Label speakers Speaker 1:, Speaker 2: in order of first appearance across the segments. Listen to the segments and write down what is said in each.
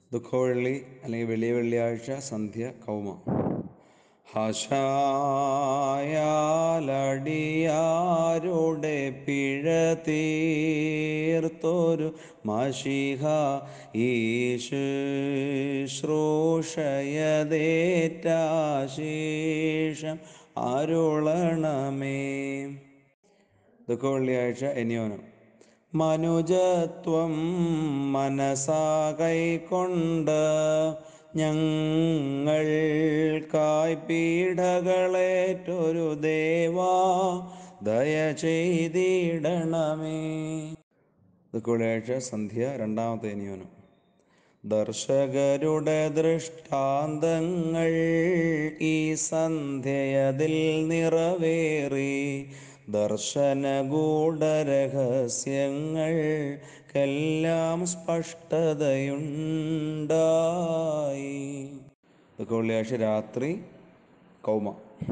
Speaker 1: ദുഃഖവെള്ളി അല്ലെങ്കിൽ വലിയ വെള്ളിയാഴ്ച സന്ധ്യ കൗമ ഹശായാലടിയാരുടെ പിഴ തീർത്തൊരു മഷിഹ ഈശുശ്രൂഷയതേറ്റാശേഷം അരുളണമേ ദുഃഖ വെള്ളിയാഴ്ച എനിയോനം മനുജത്വം മനസാ കൈക്കൊണ്ട് ഞങ്ങൾക്കായി പീഡകളേറ്റൊരു ദേവാ ദയ ചെയ്തിടണമേ ദുഃഖ വെള്ളിയാഴ്ച സന്ധ്യ രണ്ടാമത്തെ എനിയോനം ദർശകരുടെ ദൃഷ്ടാന്തങ്ങൾ ഈ സന്ധ്യയതിൽ നിറവേറി ദർശനഗൂഢരഹസ്യങ്ങൾക്കെല്ലാം സ്പഷ്ടതയുണ്ടായി ഇതൊക്കെ വെള്ളിയാഴ്ച രാത്രി കൗമ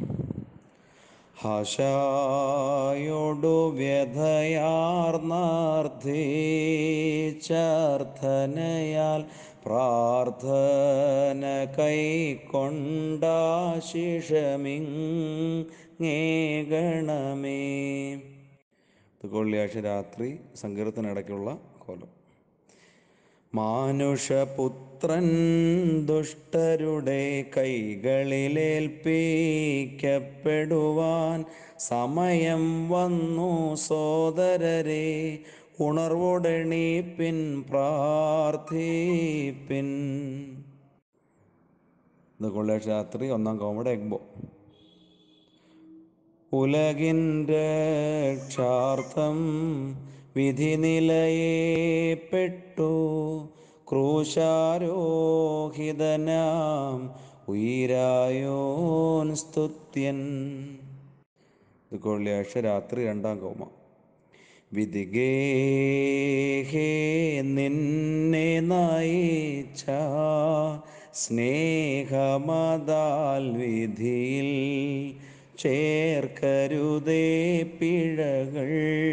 Speaker 1: ഹശായോടു വ്യഥയാർന്നർത്ഥിച്ചർത്ഥനയാൽ പ്രാർത്ഥന കൈക്കൊണ്ടാശിഷമിങ്ങേകണമേ വെള്ളിയാഴ്ച രാത്രി സങ്കീർത്തനിടയ്ക്കുള്ള കോലം മാനുഷപുത്രൻ ദുഷ്ടരുടെ കൈകളിലേൽപ്പിക്കപ്പെടുവാൻ സമയം വന്നു സോദരരെ ഉണർവുടണീപ്പിൻ പ്രാർത്ഥിപ്പിൻ ഇത് വെള്ളിയാഴ്ച രാത്രി ഒന്നാം കോമഡ എഗ്ബോ ഉലകിൻ്റെ രക്ഷാർത്ഥം വിധി നിലയേപ്പെട്ടു ക്രൂശാരോഹിതനാം ഉയരായോൻ സ്തുത്യൻ ഇത് വെള്ളിയാഴ്ച രാത്രി രണ്ടാം കോമ വിധിഗേഹേ നിന്നെ നയിച്ച സ്നേഹമതാൽ വിധിയിൽ ചേർക്കരുതേ പിഴകൾ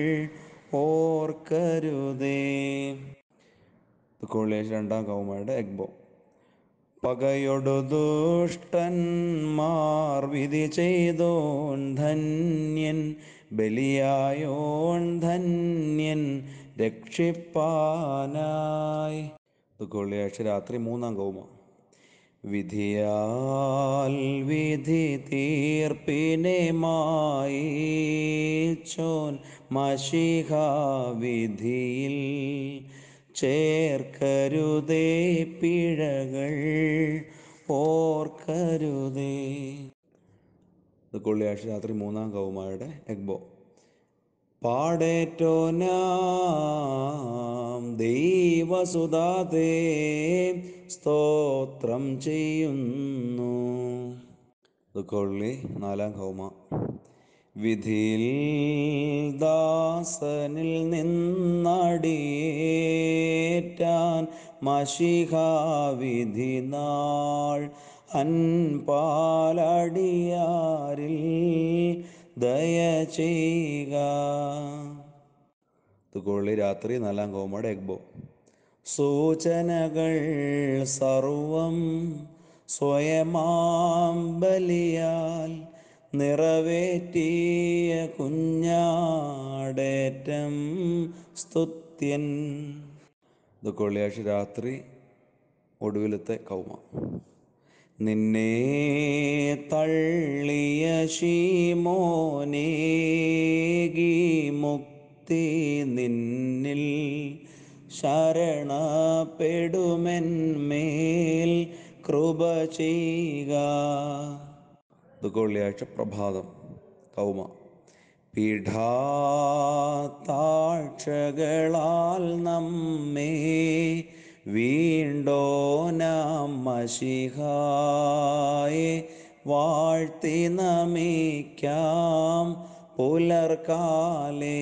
Speaker 1: ഓർക്കരുതേ വെള്ളിയാഴ്ച രണ്ടാം കൗമയുടെ എഗ്ബോ പകയൊടു ദുഷ്ടന്മാർ വിധി ചെയ്തോൻ ധന്യൻ ബലിയായോൺ ധന്യൻ രക്ഷിപ്പാനായി വെള്ളിയാഴ്ച രാത്രി മൂന്നാം കൗമ വിധിയാൽ വിധി തീർപ്പിനെ മായിച്ചോൻ മഷിഹ വിധിയിൽ ചേർക്കരുതേ പിഴകൾ ഓർക്കരുതേ വെള്ളിയാഴ്ച രാത്രി മൂന്നാം കൗമാരുടെ എഗ്ബോ പാടേറ്റോനാം ദൈവസുതാതേ സ്തോത്രം ചെയ്യുന്നു ദുഃഖവള്ളി നാലാം കൗമ വിധിയിൽ ദാസനിൽ നിന്നടിയേറ്റാൻ മഷിഹ വിധി നാൾ അൻപാലടിയാരിൽ ദയ ചെയ്യുക തുകൊള്ളി രാത്രി നാലാം കോമയുടെ എഗ്ബോ സൂചനകൾ സർവം സ്വയമാം ബലിയാൽ നിറവേറ്റിയ കുഞ്ഞാടേറ്റം സ്തുത്യൻ ഇതൊക്കെ വെള്ളിയാഴ്ച രാത്രി ഒടുവിലത്തെ കൗമ നിന്നെ തള്ളിയ ശീമോനേകി മുക്തി നിന്നിൽ ശരണപ്പെടുമെന്മേൽ കൃപ ചെയ്യുക ഇതൊക്കെ വെള്ളിയാഴ്ച പ്രഭാതം കൗമ പീഠാത്താഴ്ചകളാൽ നമ്മെ വീണ്ടോനാം മഷിഹായെ വാഴ്ത്തി നമിക്കാം പുലർക്കാലേ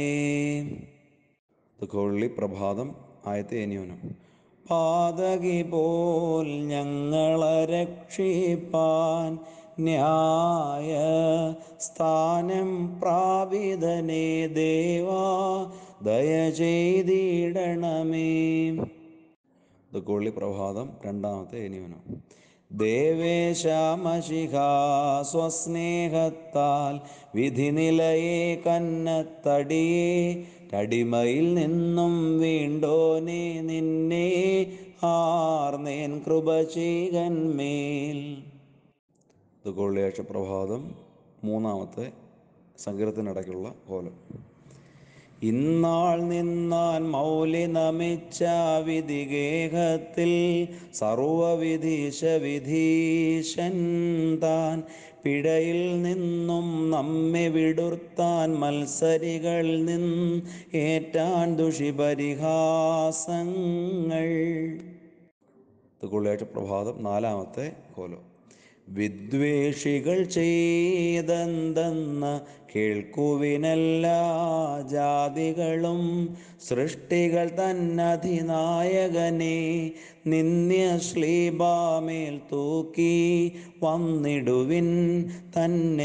Speaker 1: കൊള്ളി പ്രഭാതം ആയത്തെ എനിയോനും പാതകി പോൽ ഞങ്ങളെ രക്ഷിപ്പാൻ ന്യായ സ്ഥാനം പ്രാപിതനെ ദേവാ ദയ ചെയ്തിടണമേ ദുഃഖുള്ളി പ്രഭാതം രണ്ടാമത്തെ എനിവനം ദേവേശാമശിഖ സ്വസ്നേഹത്താൽ വിധി നിലയെ കന്നത്തടിയെ അടിമയിൽ നിന്നും വീണ്ടോനെ നിന്നെ ആർന്നേൻ കൃപ ചെയ്കന്മേൽ ദുഃഖുള്ളിയാഴ്ച പ്രഭാതം മൂന്നാമത്തെ സങ്കീർത്തിനിടയ്ക്കുള്ള കോലം ഇന്നാൾ നിന്നാൻ മൗലി നമിച്ച വിധിഗേഹത്തിൽ സർവവിധീശ വിധീശൻ താൻ പിഴയിൽ നിന്നും നമ്മെ വിടുർത്താൻ മത്സരികൾ നിന്ന് ഏറ്റാൻ ദുഷിപരിഹാസങ്ങൾ തുകുള്ളിയാഴ്ച പ്രഭാതം നാലാമത്തെ കോലം വിദ്വേഷികൾ ചെയ്തെന്തെന്ന് കേൾക്കുവിനെല്ലാ ജാതികളും സൃഷ്ടികൾ തന്നധിനായകനെ നിന്യ ശ്ലീബാമേൽ തൂക്കി വന്നിടുവിൻ തന്നെ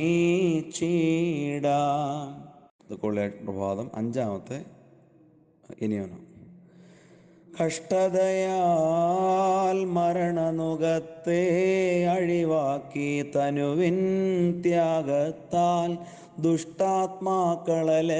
Speaker 1: നമീച്ചിടാം കൊള്ളിയാഴ്ച പ്രഭാതം അഞ്ചാമത്തെ ഇനിയനം കഷ്ടതയാൽ മരണനുഖത്തെ അഴിവാക്കി തനുവിൻ ത്യാഗത്താൽ ദുഷ്ടാത്മാക്കളെ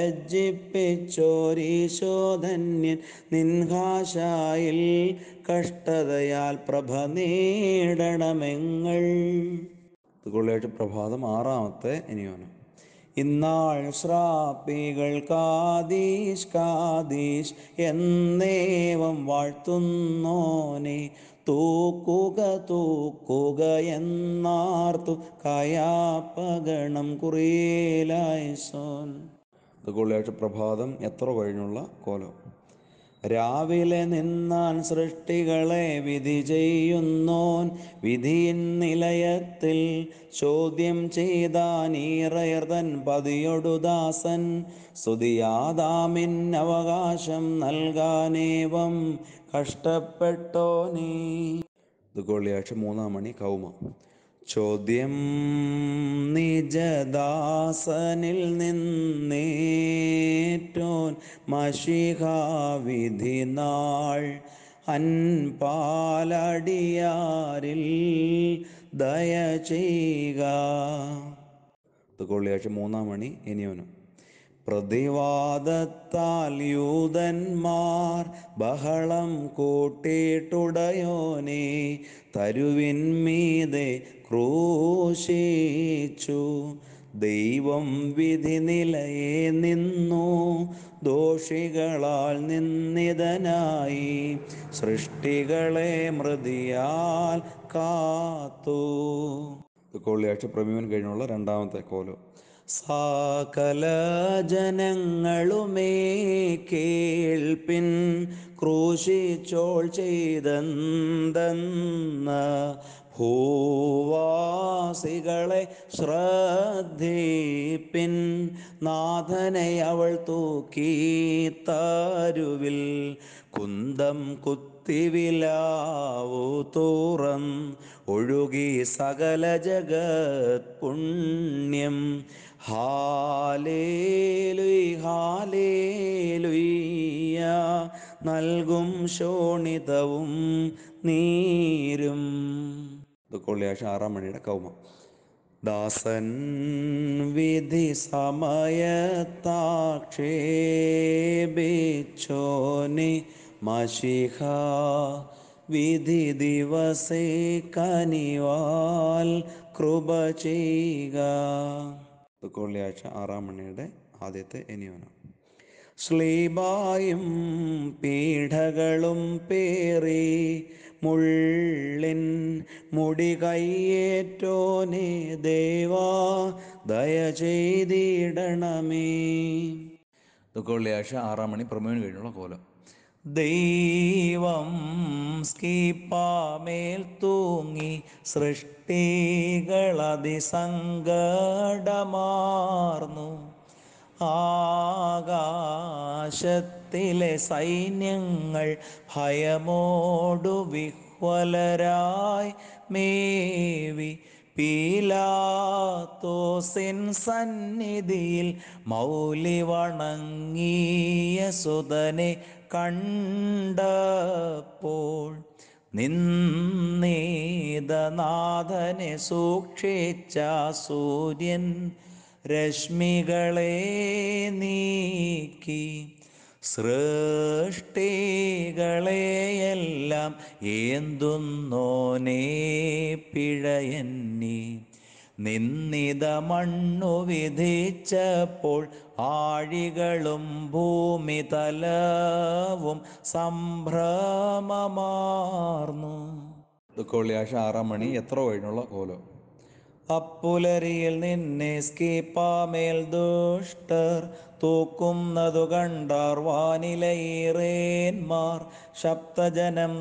Speaker 1: ലജ്ജിപ്പിച്ചോരീശോധന്യൻ നിൻഹാശായിൽ കഷ്ടതയാൽ പ്രഭ നേടണമെങ്ങൾ കൊള്ളിയാഴ്ച പ്രഭാതം ആറാമത്തെ ഇനിയോനം ഇന്നാൾ ശ്രാപ്പികൾ കാതീഷ് കാതീഷ് എന്നേവം വാഴ്ത്തുന്നോനെ തൂക്കുക തൂക്കുക എന്നാർത്തു കയാപഗണം കുറിയേലായിസോൻ കൊള്ളിയാഴ്ച പ്രഭാതം എത്ര കഴിഞ്ഞുള്ള കോലം രാവിലെ നിന്നാൻ സൃഷ്ടികളെ വിധി ചെയ്യുന്നോൻ വിധിയിൻ നിലയത്തിൽ ചോദ്യം ചെയ്താൻ ഈറയർതൻ പതിയൊടുദാസൻ സ്തുതിയാദാമിൻ അവകാശം നൽകാനേവം കഷ്ടപ്പെട്ടോനേ ദുഗോളിയാഴ്ച മൂന്നാം മണി കൗമ ചോദ്യം നിജദാസനിൽ നിന്നേറ്റോൻ മഷിഹാവിധി നാൾ അൻപാലടിയാരിൽ ദയ ചെയ്യുക കൊള്ളിയാഴ്ച മൂന്നാം മണി ഇനിയോനും പ്രതിവാദത്താൽ യൂതന്മാർ ബഹളം കൂട്ടിയിട്ടുടയോനെ തരുവിന്മീതെ ക്രൂശിച്ചു ദൈവം വിധി നിലയെ നിന്നു ദോഷികളാൽ നിന്ദിതനായി സൃഷ്ടികളെ മൃതിയാൽ കാത്തു കൊള്ളിയാഴ്ച പ്രമീവൻ കഴിഞ്ഞുള്ള രണ്ടാമത്തെ കോലം സകല ജനങ്ങളുമേ കേൾപ്പിൻ ക്രൂശിച്ചോൾ ചെയ്തെന്തെന്ന് ഭൂവാസികളെ ശ്രദ്ധിപ്പിൻ നാഥനെ അവൾ തൂക്കി തരുവിൽ കുന്തം കുത്തിവിലാവു തുറം ഒഴുകി സകല ജഗത് പുണ്യം ഹാലേലുയ് ഹാലേലുയ്യ നൽകും ശോണിതവും നീരും ഇത് കൊള്ളിയാഴ്ച ആറാം മണിയുടെ കൗമ ദാസൻ വിധി സമയത്താക്ഷേപിച്ചോനെ മഷിഹ വിധി ദിവസേ കനിവാൽ കൃപ ചെയ്യുക കൊള്ളിയാഴ്ച ആറാം മണിയുടെ ആദ്യത്തെ എനിയോനം ശ്ലീബായും പീഠകളും പേറി മുള്ളിൻ മുടി കയ്യേറ്റോനെ ദേവാ ദയ ചെയ്തിടണമേ കൊള്ളിയാഴ്ച ആറാം മണി പ്രമേയം കഴിഞ്ഞുള്ള കോലം ദൈവം സ്കീപ്പാമേൽ തൂങ്ങി സൃഷ്ടികളതിസങ്കടമാർന്നു ആകാശത്തിലെ സൈന്യങ്ങൾ ഭയമോടു വിഹ്വലരായി മേവി പീലാത്തോസിൻ സന്നിധിയിൽ മൗലി വണങ്ങിയ സുതനെ കണ്ടപ്പോൾ നിന്നീതനാഥനെ സൂക്ഷിച്ച സൂര്യൻ രശ്മികളെ നീക്കി സൃഷ്ടികളെയെല്ലാം ഏന്തുന്നോനേ പിഴയന്നി നിന്നിത മണ്ണു വിധിച്ചപ്പോൾ ആഴികളും ഭൂമി തലവും സംഭ്രമമാർന്നു ദുഃഖവെള്ളിയാഴ്ച ആറാം മണി എത്ര കഴിഞ്ഞുള്ള കോലം അപ്പുലരിയിൽ നിന്നെ സ്കീപ്പാമേൽ ദുഷ്ടർ തൂക്കുന്നതു കണ്ടാർ വാനിലയിറേന്മാർ ശബ്ദജനം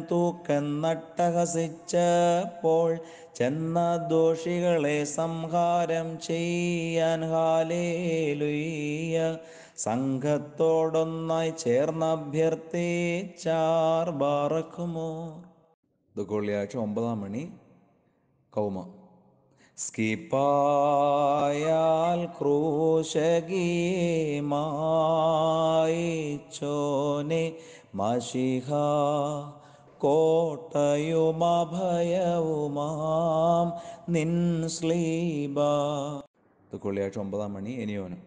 Speaker 1: തൂക്കെന്നട്ടഹസിച്ചപ്പോൾ ചെന്ന ദോഷികളെ സംഹാരം ചെയ്യാൻ ഹാലേലുയ്യ സംഘത്തോടൊന്നായി ചേർന്നഭ്യർത്ഥിച്ചാർ ബാറക്കുമോ ദുഃഖവെള്ളിയാഴ്ച ഒമ്പതാം മണി കൗമ സ്കിപ്പായാൽ ക്രൂശകീമായിച്ചോനെ മഷിഹ കോട്ടയുമഭയവുമാം നിൻ സ്ലീബ ദുഃഖവെള്ളിയാഴ്ച ഒമ്പതാം മണി എനിയോനും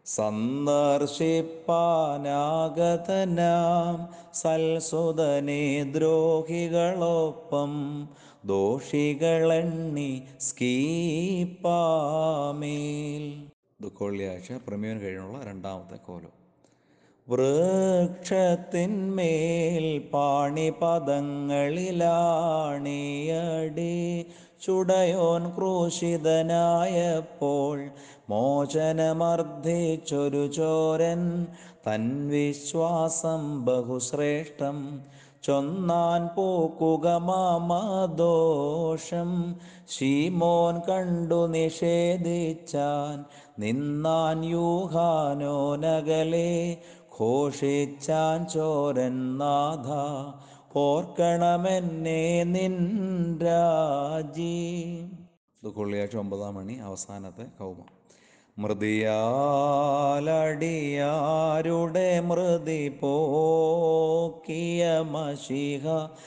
Speaker 1: സന്ദർശിപ്പാനാഗതനാം സൽസുതനെ ദ്രോഹികളൊപ്പം ദോഷികളെണ്ണി സ്കീപ്പാമേൽ ദുഃഖവെള്ളിയാഴ്ച പ്രമേയം കഴിഞ്ഞുള്ള രണ്ടാമത്തെ കോലം വൃക്ഷത്തിന്മേൽ പാണിപദങ്ങളിലാണിയടി ചുടയോൻ ക്രൂശിതനായപ്പോൾ മോചനമർദ്ദിച്ചൊരു ചോരൻ തൻ വിശ്വാസം ബഹുശ്രേഷ്ഠം ചൊന്നാൻ പോക്കുക മാമദോഷം ശീമോൻ കണ്ടു നിഷേധിച്ചാൻ നിന്നാൻ യൂഹാനോനകലെ ഘോഷിച്ചാൻ ചോരൻ നാഥ ഓർക്കണമെന്നെ നിൻ രാജി ദുഃഖുള്ളിയാഴ്ച ഒമ്പതാം മണി അവസാനത്തെ കൗമ മൃതിയാലടിയാരുടെ മൃതി പോക്കിയ മഷിഹ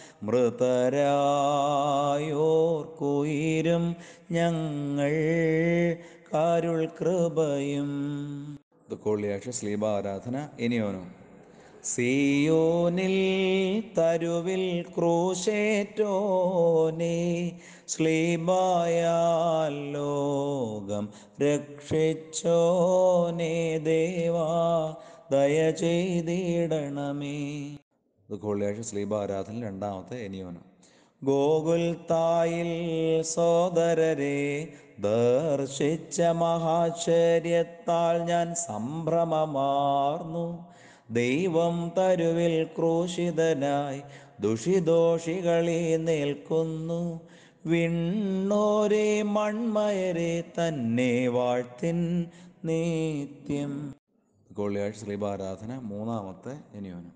Speaker 1: മൃതരായോർക്കുയിരും ഞങ്ങൾ കാരുൾ കൃപയും ദുഃഖുള്ളിയാഴ്ച സ്ലീബ ആരാധന ഇനിയോനോ സിയോനിൽ തരുവിൽ ക്രൂശേറ്റോനെ സ്ലീബായാൽ ലോകം രക്ഷിച്ചോനെ ദേവാ ദയ ചെയ്തിടണമേ ദുഃഖവെള്ളിയാഴ്ച സ്ലീബ ആരാധന രണ്ടാമത്തെ എനിയോന ഗോകുൽ തായിൽ സോദരരെ ദർശിച്ച മഹാശ്ചര്യത്താൽ ഞാൻ സംഭ്രമമാർന്നു ദൈവം തരുവിൽ ക്രൂശിതനായി ദുഷിദോഷികളെ നിൽക്കുന്നു വിണ്ണോരെ മൺമയരെ തന്നെ വാഴ്ത്തിൻ നിത്യം ഗോളിയാഴ്ച ശ്രീഭാരാധന മൂന്നാമത്തെ ഇനിയോനും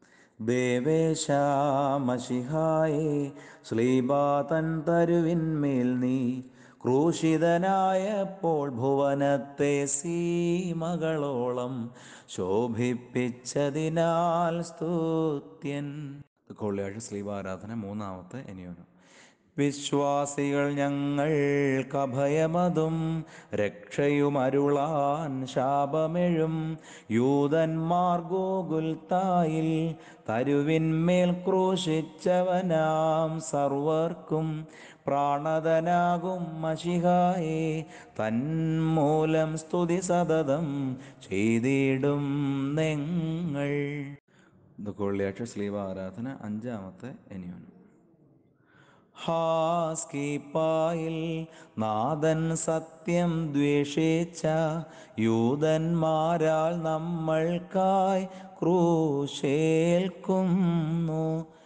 Speaker 1: ദേവേശാമഷിഹായെ ശ്ലീബാതൻ തരുവിന്മേൽ നീ ക്രൂശിതനായപ്പോൾ ഭുവനത്തെ സീമകളോളം ശോഭിപ്പിച്ചതിനാൽ സ്തുത്യൻ കൊള്ളിയാഴ്ച ശ്രീവാരാധന മൂന്നാമത്തെ ഇനിയോനും വിശ്വാസികൾ ഞങ്ങൾക്കഭയമതും രക്ഷയുമരുളാൻ ശാപമെഴും യൂതന്മാർ ഗോകുൽത്തായിൽ തരുവിന്മേൽ ക്രൂശിച്ചവനാം സർവർക്കും പ്രാണതനാകും മഷിഹായെ തന്മൂലം സ്തുതി സതതം ചെയ്തിടും നിങ്ങൾ ദുഃഖവെള്ളിയാഴ്ച സ്ലീവ ആരാധന അഞ്ചാമത്തെ എനിയോനും ഹാസ്കീപ്പായിൽ നാഥൻ സത്യം ദ്വേഷിച്ച യൂതന്മാരാൽ നമ്മൾക്കായി ക്രൂശേൽക്കുന്നു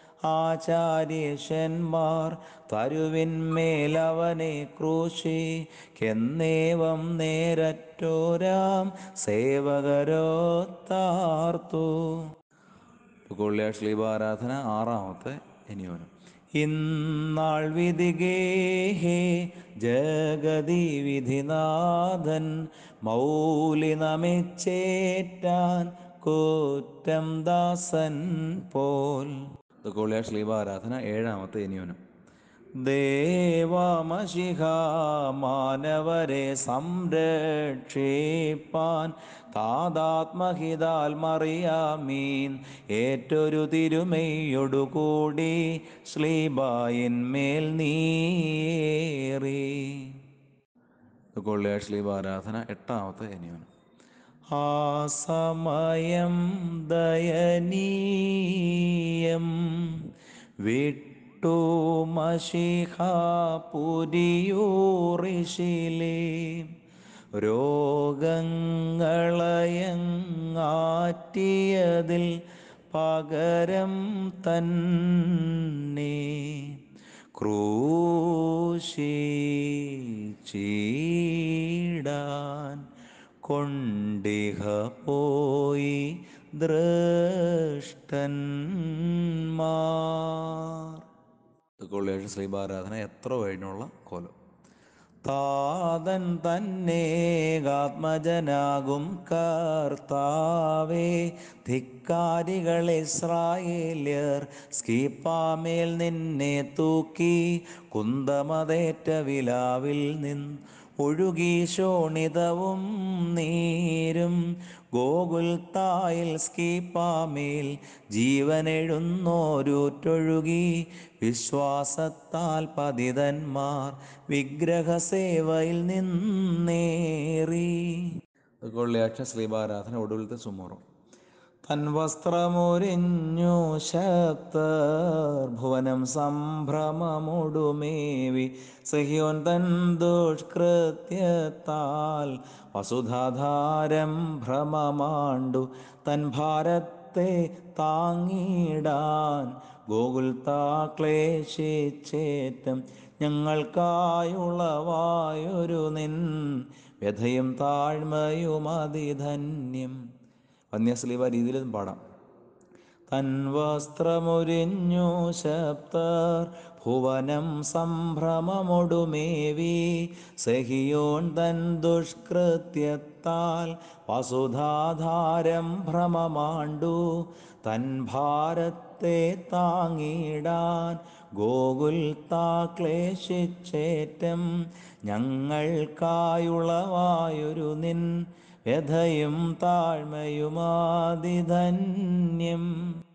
Speaker 1: ആചാര്യശന്മാർ തരുവിന്മേലവനെ ക്രൂശി കെന്നേവം നേരറ്റോരാം സേവകരോ താർത്തു കൊള്ളിയ ശ്ലീപാരാധന ആറാമത്തെ എനിയോനും ഇന്നാൾ വിധിഗേഹേ ജഗതി വിധിനാഥൻ മൗലി നമിച്ചേറ്റാൻ കൂറ്റം ദാസൻ പോൽ ദുഃഖവെള്ളിയാഴ്ച ശ്ലീബാരാധന ഏഴാമത്തെ ഇനിയോനും ദേവമശിഹ മാനവരെ സംരക്ഷിപ്പാൻ താതാത്മഹിതാൽ മറിയാമീൻ ഏറ്റൊരു തിരുമയൊടുകൂടി ശ്ലീബായിന്മേൽ നീറി കൊള്ളിയാഴ്ച ശ്ലീബാരാധന എട്ടാമത്തെ ഇനിയോനും ആ സമയം ദയനീയം വിട്ടു മഷിഹാപുരിയൂറിശിലേ രോഗങ്ങളയങ്ങാറ്റിയതിൽ പകരം തന്നെ ക്രൂശിച്ചിടാൻ കൊണ്ടിഹ പോയി ദൃഷ്ടന്മാർ കൊള്ളിയാഴ്ച ശ്രീബാരാധന എത്ര കഴിഞ്ഞുള്ള കോലം താതൻ തന്നേകാത്മജനാകും കർത്താവേ ധിക്കാരികൾ ഇസ്രായേല്യർ സ്കീപ്പാമേൽ നിന്നെ തൂക്കി കുന്തമതേറ്റ വിലാവിൽ നിന്ന് ഒഴുകി ശോണിതവും നീരും ഗോകുൽ തായിൽ സ്കീപ്പാമേൽ ജീവനെഴുന്നോരൂറ്റൊഴുകി വിശ്വാസത്താൽ പതിതന്മാർ വിഗ്രഹസേവയിൽ നിന്നേറി കൊള്ളിയാഴ്ച ശ്രീബാരാധന ഒടുവിലത്തെ സുമോറും തൻ വസ്ത്രമൊരിഞ്ഞു ശക്തർ ഭുവനം സംഭ്രമമൊടുമേവി സഹ്യോൻ തൻ ദുഷ്കൃത്യത്താൽ വസുധാധാരം ഭ്രമമാണ്ടു തൻ ഭാരത്തെ താങ്ങിടാൻ ഗോകുൽ താക്ലേശിച്ചേറ്റം ഞങ്ങൾക്കായുളവായൊരു നിൻ വ്യഥയും താഴ്മയും അതിധന്യം വന്യസ്ലീവ രീതിയിലും പാടാം തൻ വസ്ത്രമൊരിഞ്ഞു ശബ്ദർ ഭുവനം സംഭ്രമമൊടുമേവി സഹിയോൺ തൻ ദുഷ്കൃത്യത്താൽ വസുധാധാരം ഭ്രമമാണ്ടു തൻ ഭാരത്തെ താങ്ങിടാൻ ഗോകുൽ താക്ലേശിച്ചേറ്റം ഞങ്ങൾക്കായുളവായൊരു നിൻ വ്യഥയും താഴ്മയുമാതിധന്യം